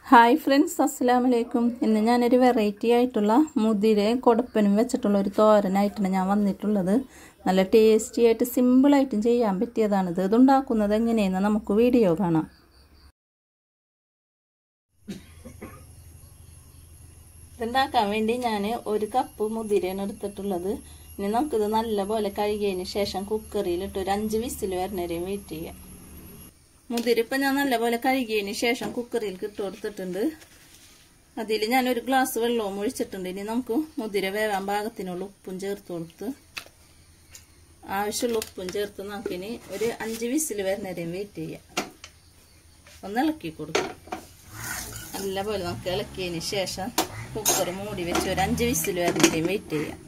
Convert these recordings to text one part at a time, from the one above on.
hi friends അസ്സലാമു അലൈക്കും ഇന്ന് ഞാനൊരു വെറൈറ്റി ആയിട്ടുള്ള മുതിരയും കൊടപ്പനും വെച്ചിട്ടുള്ള ഒരു തോരനായിട്ടാണ് ഞാൻ വന്നിട്ടുള്ളത് നല്ല ടേസ്റ്റി ആയിട്ട് സിമ്പിളായിട്ടും ചെയ്യാൻ പറ്റിയതാണിത് ഇതുണ്ടാക്കുന്നത് എങ്ങനെയെന്ന് നമുക്ക് വീഡിയോ കാണാം ഇതുണ്ടാക്കാൻ വേണ്ടി ഞാൻ ഒരു കപ്പ് മുതിരയാണ് എടുത്തിട്ടുള്ളത് ഇനി നമുക്കിത് നല്ലപോലെ കഴുകിയതിന് ശേഷം കുക്കറിയിലിട്ട് ഒരു അഞ്ച് വിസിൽ വരണവരെയും വെയിറ്റ് ചെയ്യാം മുതിര ഇപ്പം ഞാൻ നല്ലപോലെ കഴുകിയതിന് ശേഷം കുക്കറിൽ ഇട്ട് കൊടുത്തിട്ടുണ്ട് അതിൽ ഞാൻ ഒരു ഗ്ലാസ് വെള്ളവും ഒഴിച്ചിട്ടുണ്ട് ഇനി നമുക്ക് മുതിര വേവാൻ പാകത്തിനുള്ള ഉപ്പും ചേർത്ത് കൊടുത്ത് ആവശ്യമുള്ള ഉപ്പും ചേർത്ത് നമുക്കിനി ഒരു അഞ്ച് വിസിൽ വരുന്നവരെയും വെയിറ്റ് ചെയ്യാം ഒന്ന് ഇളക്കി കൊടുക്കാം നല്ലപോലെ നമുക്ക് ഇളക്കിയതിന് ശേഷം കുക്കർ മൂടി വെച്ച് ഒരു അഞ്ച് വിസിൽ വരുന്നവരെയും വെയിറ്റ് ചെയ്യാം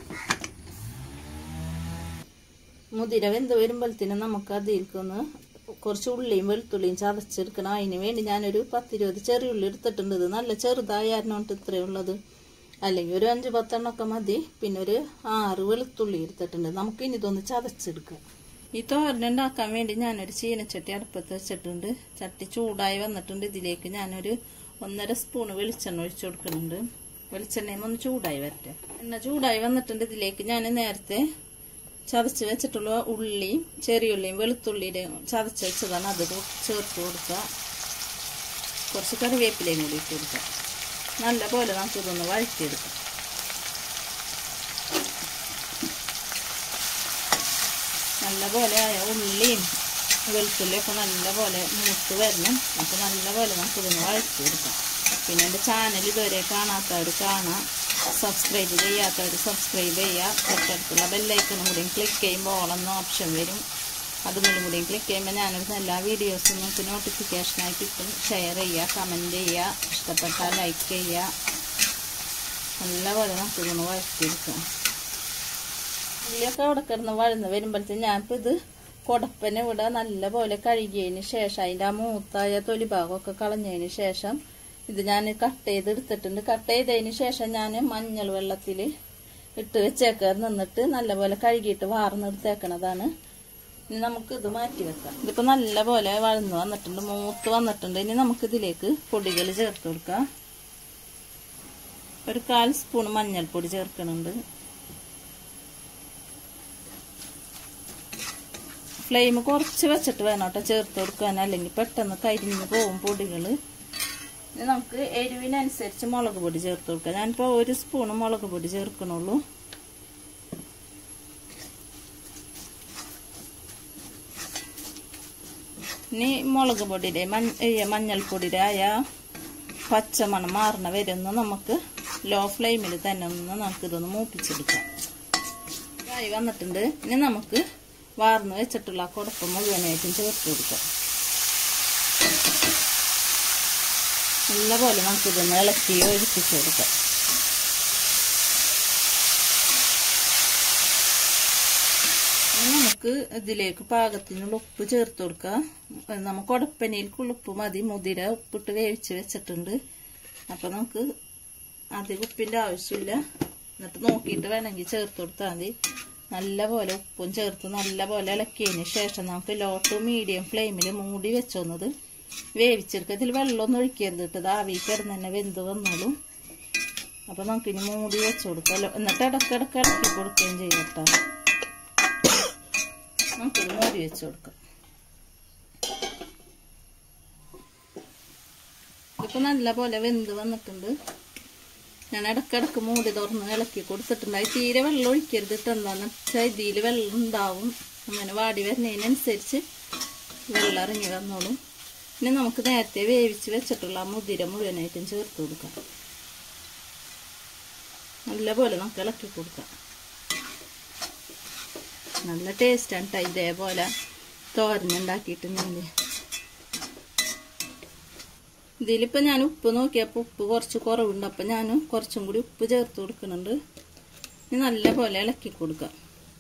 മുതിര വെന്ത് വരുമ്പോഴത്തേനും നമുക്ക് അതിൽക്കൊന്ന് കുറച്ച് ഉള്ളിയും വെളുത്തുള്ളിയും ചതച്ചെടുക്കണം അതിന് വേണ്ടി ഞാനൊരു പത്തിരുപത് ചെറിയ ഉള്ളി എടുത്തിട്ടുണ്ട് ഇത് നല്ല ചെറുതായിരുന്നോണ്ട് ഇത്രയും ഉള്ളത് അല്ലെങ്കിൽ ഒരു അഞ്ച് പത്തെണ്ണമൊക്കെ മതി പിന്നെ ഒരു ആറ് വെളുത്തുള്ളി എടുത്തിട്ടുണ്ട് നമുക്ക് ഇനി ഇതൊന്ന് ചതച്ചെടുക്കാം ഈ തോരൻ ഉണ്ടാക്കാൻ വേണ്ടി ഞാനൊരു ചീനച്ചട്ടി അടുപ്പത്ത് വെച്ചിട്ടുണ്ട് ചട്ടി ചൂടായി വന്നിട്ടുണ്ട് ഇതിലേക്ക് ഞാനൊരു ഒന്നര സ്പൂണ് വെളിച്ചെണ്ണ ഒഴിച്ചു കൊടുക്കുന്നുണ്ട് വെളിച്ചെണ്ണയും ഒന്ന് ചൂടായി വരട്ടെ എണ്ണ ചൂടായി വന്നിട്ടുണ്ട് ഇതിലേക്ക് ഞാൻ നേരത്തെ ചതച്ച് വെച്ചിട്ടുള്ള ഉള്ളിയും ചെറിയുള്ളിയും വെളുത്തുള്ളിയുടെയും ചതച്ച് വെച്ചതാണ് അത് ചേർത്ത് കൊടുക്കുക കുറച്ച് കറിവേപ്പിലയും കൂടി ഇട്ട് കൊടുക്കുക നല്ല പോലെ നമുക്കിതൊന്ന് വഴറ്റിയെടുക്കാം നല്ല പോലെ ആയ ഉള്ളിയും വെളുത്തുള്ളിയൊക്കെ നല്ല പോലെ മൂത്ത് വരണം അപ്പോൾ നല്ല പോലെ നമുക്കിതൊന്ന് വഴറ്റിയെടുക്കാം പിന്നെ എൻ്റെ ചാനൽ ഇതുവരെ കാണാത്തവർ കാണാം സബ്സ്ക്രൈബ് ചെയ്യാത്തവർ സബ്സ്ക്രൈബ് ചെയ്യുക തൊട്ടടുത്തുള്ള ബെല്ലൈക്കണും കൂടിയും ക്ലിക്ക് ചെയ്യുമ്പോൾ ഓളെന്ന ഓപ്ഷൻ വരും അതുകൊണ്ടും കൂടിയും ക്ലിക്ക് ചെയ്യുമ്പോൾ ഞാനിടുന്ന എല്ലാ വീഡിയോസും നിങ്ങൾക്ക് നോട്ടിഫിക്കേഷനായി കിട്ടും ഷെയർ ചെയ്യുക കമൻറ്റ് ചെയ്യുക ഇഷ്ടപ്പെട്ടാൽ ലൈക്ക് ചെയ്യുക നല്ലപോലെ നമുക്കിതൊന്ന് വഴറ്റിയെടുക്കാം ഉള്ളിയൊക്കെ അവിടെ കിടന്ന് വഴന്ന് വരുമ്പോഴത്തേക്കും ഞാനിപ്പോൾ ഇത് കുടപ്പന ഇവിടെ നല്ലപോലെ കഴുകിയതിന് ശേഷം അതിൻ്റെ ആ മൂത്തായ തൊലി ഭാഗമൊക്കെ കളഞ്ഞതിന് ശേഷം ഇത് ഞാൻ കട്ട് ചെയ്തെടുത്തിട്ടുണ്ട് കട്ട് ചെയ്തതിന് ശേഷം ഞാൻ മഞ്ഞൾ വെള്ളത്തിൽ ഇട്ട് വെച്ചേക്ക നിന്നിട്ട് നല്ലപോലെ കഴുകിയിട്ട് വാർന്നെടുത്തേക്കണതാണ് ഇനി നമുക്ക് ഇത് മാറ്റി വെക്കാം ഇതിപ്പോൾ നല്ലപോലെ വഴന്ന് വന്നിട്ടുണ്ട് മൂത്ത് വന്നിട്ടുണ്ട് ഇനി നമുക്ക് ഇതിലേക്ക് പൊടികൾ ചേർത്ത് കൊടുക്കാം ഒരു കാൽ സ്പൂൺ മഞ്ഞൾപ്പൊടി ചേർക്കുന്നുണ്ട് ഫ്ലെയിം കുറച്ച് വെച്ചിട്ട് വേണം കേട്ടോ ചേർത്ത് കൊടുക്കാൻ അല്ലെങ്കിൽ പെട്ടെന്ന് കരിഞ്ഞു പോകും പൊടികൾ ഇനി നമുക്ക് എരിവിനനുസരിച്ച് മുളക് പൊടി ചേർത്ത് കൊടുക്കാം ഞാനിപ്പോൾ ഒരു സ്പൂണ് മുളക് പൊടി ചേർക്കണുള്ളൂ ഇനി മുളക് പൊടിയുടെ മഞ്ഞൾപ്പൊടിയുടെ ആയ പച്ചമണം മാറണ വരെ ഒന്ന് നമുക്ക് ലോ ഫ്ലെയിമിൽ തന്നെ ഒന്ന് നമുക്ക് ഇതൊന്ന് മൂപ്പിച്ചെടുക്കാം ആയി വന്നിട്ടുണ്ട് ഇനി നമുക്ക് വാർന്ന് വെച്ചിട്ടുള്ള കുടപ്പം മുഴുവനായിട്ടും ചേർത്ത് കൊടുക്കാം നല്ലപോലെ നമുക്കിതൊന്ന് ഇളക്കി ഒഴിപ്പിച്ച് കൊടുക്കാം നമുക്ക് ഇതിലേക്ക് പാകത്തിനുള്ള ഉപ്പ് ചേർത്ത് കൊടുക്കാം നമുക്ക് ഉടപ്പനയിൽക്കുള്ള ഉപ്പ് മതി മുതിര ഉപ്പിട്ട് വേവിച്ച് വെച്ചിട്ടുണ്ട് അപ്പം നമുക്ക് അധികം ഉപ്പിൻ്റെ ആവശ്യമില്ല എന്നിട്ട് നോക്കിയിട്ട് വേണമെങ്കിൽ ചേർത്ത് കൊടുത്താൽ മതി നല്ലപോലെ ഉപ്പും ചേർത്ത് നല്ലപോലെ ഇളക്കിയതിന് ശേഷം നമുക്ക് ലോ ടു മീഡിയം ഫ്ലെയിമിൽ മൂടി വെച്ചോന്നത് വേവിച്ചെടുക്കുക ഇതിൽ വെള്ളമൊന്നും ഒഴിക്കരുത് കേട്ടത് ആവി കിടന്ന് തന്നെ വെന്ത് വന്നോളും അപ്പം നമുക്കിനി മൂടി വെച്ച് കൊടുക്കാമല്ലോ എന്നിട്ട് ഇടക്കിടക്ക് ഇടക്കി കൊടുക്കുകയും ചെയ്യട്ടോ നമുക്കിത് മൂടി വെച്ച് കൊടുക്കാം ഇപ്പം നല്ല പോലെ വെന്ത് വന്നിട്ടുണ്ട് ഞാൻ ഇടക്കിടക്ക് മൂടി തുറന്ന് ഇളക്കി കൊടുത്തിട്ടുണ്ടായി തീരെ വെള്ളം ഒഴിക്കരുത് എന്താന്ന് വെച്ചാൽ ഇതിൽ വെള്ളം ഉണ്ടാവും അങ്ങനെ വാടി വരുന്നതിനനുസരിച്ച് വെള്ളം ഇറങ്ങി വന്നോളും ഇനി നമുക്ക് നേരത്തെ വേവിച്ച് വെച്ചിട്ടുള്ള മുതിര മുഴുവനായിട്ടും ചേർത്ത് കൊടുക്കാം നല്ലപോലെ നമുക്ക് ഇളക്കി കൊടുക്കാം നല്ല ടേസ്റ്റാണ് കേട്ടോ ഇതേപോലെ തോരനുണ്ടാക്കിയിട്ടുണ്ടെങ്കിൽ ഇതിലിപ്പോൾ ഞാൻ ഉപ്പ് നോക്കിയപ്പോൾ ഉപ്പ് കുറച്ച് കുറവുണ്ട് അപ്പം ഞാൻ കുറച്ചും കൂടി ഉപ്പ് ചേർത്ത് കൊടുക്കുന്നുണ്ട് ഇനി നല്ലപോലെ ഇളക്കി കൊടുക്കാം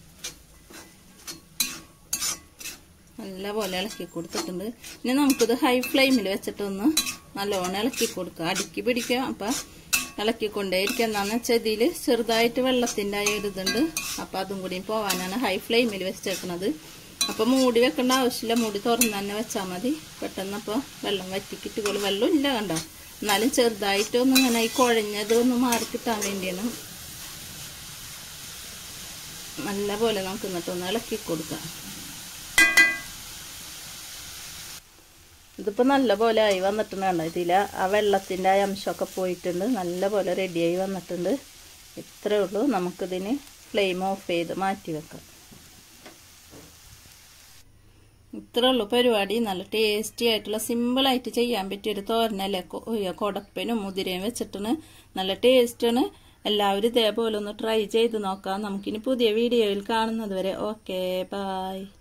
നല്ലപോലെ ഇളക്കി കൊടുത്തിട്ടുണ്ട് ഇനി നമുക്കിത് ഹൈ ഫ്ലെയിമിൽ വെച്ചിട്ടൊന്ന് നല്ലോണം ഇളക്കി കൊടുക്കുക അടുക്കി പിടിക്കുക അപ്പം ഇളക്കിക്കൊണ്ടേയിരിക്കുക എന്താണെന്ന് വെച്ചാൽ ഇതിൽ ചെറുതായിട്ട് വെള്ളത്തിൻ്റെ ആ ഒരു ഇതുണ്ട് അപ്പം അതും കൂടി പോകാനാണ് ഹൈ ഫ്ലെയിമിൽ വെച്ചേക്കുന്നത് അപ്പോൾ മൂടി വെക്കേണ്ട ആവശ്യമില്ല മൂടി തുറന്ന് തന്നെ വെച്ചാൽ മതി പെട്ടെന്ന് അപ്പോൾ വെള്ളം വറ്റിക്കിട്ടുകൾ വെള്ളം ഇല്ല കണ്ടോ എന്നാലും ചെറുതായിട്ടൊന്നും ഇങ്ങനെ ഈ കുഴഞ്ഞത് ഒന്ന് മാറി കിട്ടാൻ വേണ്ടിയാണ് നല്ല പോലെ നമുക്ക് എന്നിട്ടൊന്ന് ഇളക്കി കൊടുക്കാം ഇതിപ്പോൾ നല്ല പോലെ ആയി വന്നിട്ടുണ്ട് കണ്ടോ ഇതിൽ ആ വെള്ളത്തിൻ്റെ ആ അംശമൊക്കെ പോയിട്ടുണ്ട് നല്ല പോലെ റെഡിയായി വന്നിട്ടുണ്ട് ഇത്രയേ ഉള്ളൂ നമുക്കിതിന് ഫ്ലെയിം ഓഫ് ചെയ്ത് മാറ്റി വെക്കാം ഇത്രേ ഉള്ളൂ പരിപാടി നല്ല ടേസ്റ്റി ആയിട്ടുള്ള സിമ്പിളായിട്ട് ചെയ്യാൻ പറ്റിയൊരു തോരനല്ലേ കൊടപ്പനും മുതിരയും വെച്ചിട്ടാണ് നല്ല ടേസ്റ്റാണ് എല്ലാവരും ഇതേപോലെ ഒന്ന് ട്രൈ ചെയ്ത് നോക്കാം നമുക്കിനി പുതിയ വീഡിയോയിൽ കാണുന്നത് വരെ ഓക്കെ ബായ്